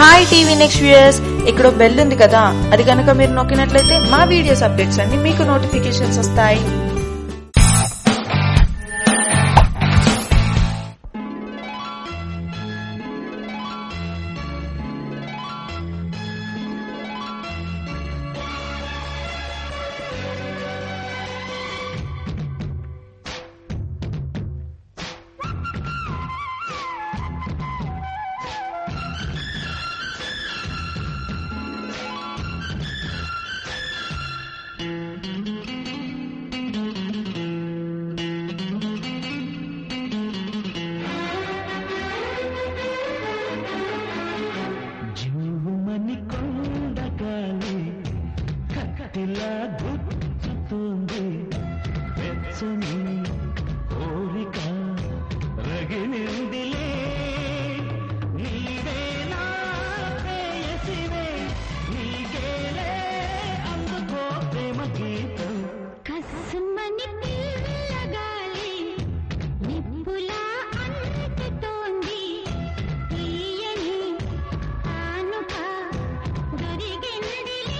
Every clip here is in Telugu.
హాయ్ టీవీ నెక్స్ట్ వ్యూయర్స్ ఇక్కడ బెల్ ఉంది కదా అది కనుక మీరు నొక్కినట్లయితే మా వీడియోస్ అప్డేట్స్ అన్ని మీకు నోటిఫికేషన్స్ వస్తాయి జూమని కొండగాలి కట్టిలా గుచ్చుతుంది వెచ్చని కోరిక రగిలిందిలే నీవే నా ప్రేయసివే నీకేలే అందుకో ప్రేమ గీతం కస్మని పిల్లగాలి నిప్పులా అంటుతోంది తీయని ఆనుక దొరికిందిలే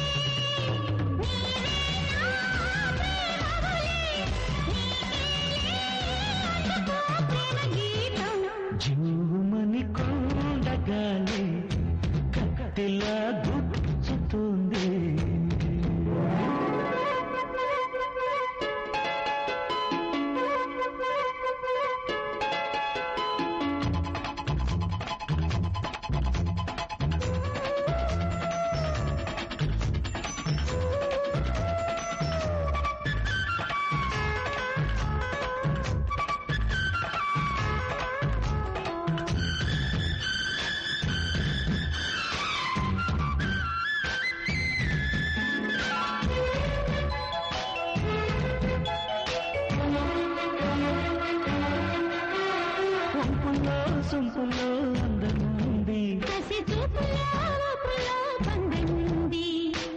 నీవే నా ప్రేమవలే నీకేలే అందుకో ప్రేమ గీతం జూమని కొండగాలి కట్టిలా గుచ్చుతుంది పంపులో సొంపులో అందముంది కసి చూపులో ఊపులో పండింది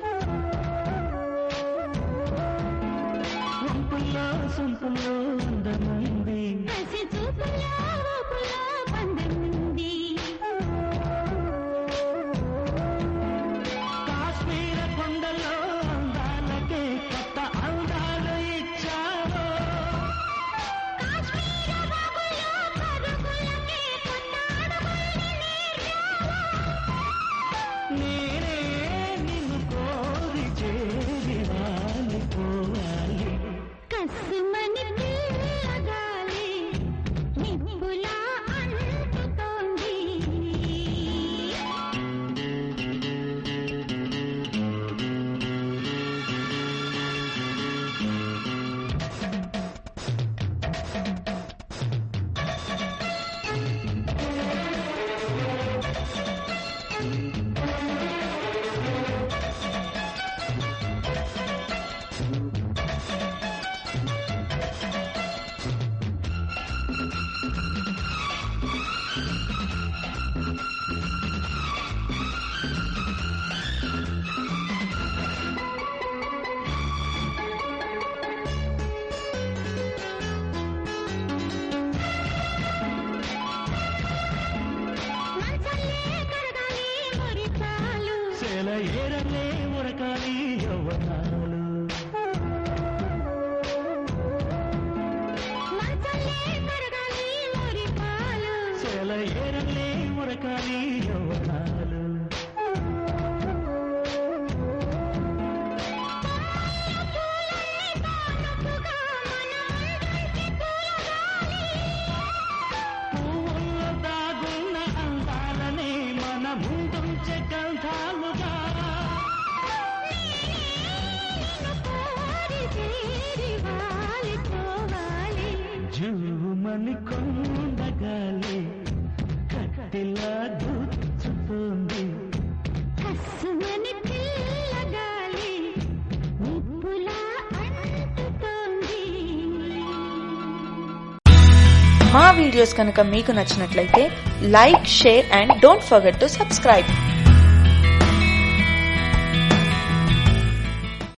పంపులో సొంపులో అందముంది కసి చూపులో ఊపులో పండింది కాశ్మీర కొండలో అందాలకే కొత్త అందాలు ఇచ్చావు కాశ్మీర బాబులో పరుగులకే కొత్త అడుగుల్ని నేనే నిన్ను కోరి చేరి వాలిపోవాలి కస్సుమని పిల్లగాలి నిప్పులా అంటుతోంది మంచల్లే కరగాలి మురిపాలు సెల ఏరలే ఉరకాలి యవ్వనాలు మంచల్లే కరగాలి మురిపాలు సెల ఏరలే ఉరకాలి యవ్వనాలు పువ్వుల్లో దాగున్న అందాలనే మన ముందుంచే గంధాలుగా కోరి చేరి వాలిపోవాలి జూమని కొండగాలి కట్టిలా గుచ్చుతుంది కస్సుమని పిల్లగాలి నిప్పులా అంటుతోంది మా వీడియోస్ కనుక మీకు నచ్చినట్లయితే like share and don't forget to subscribe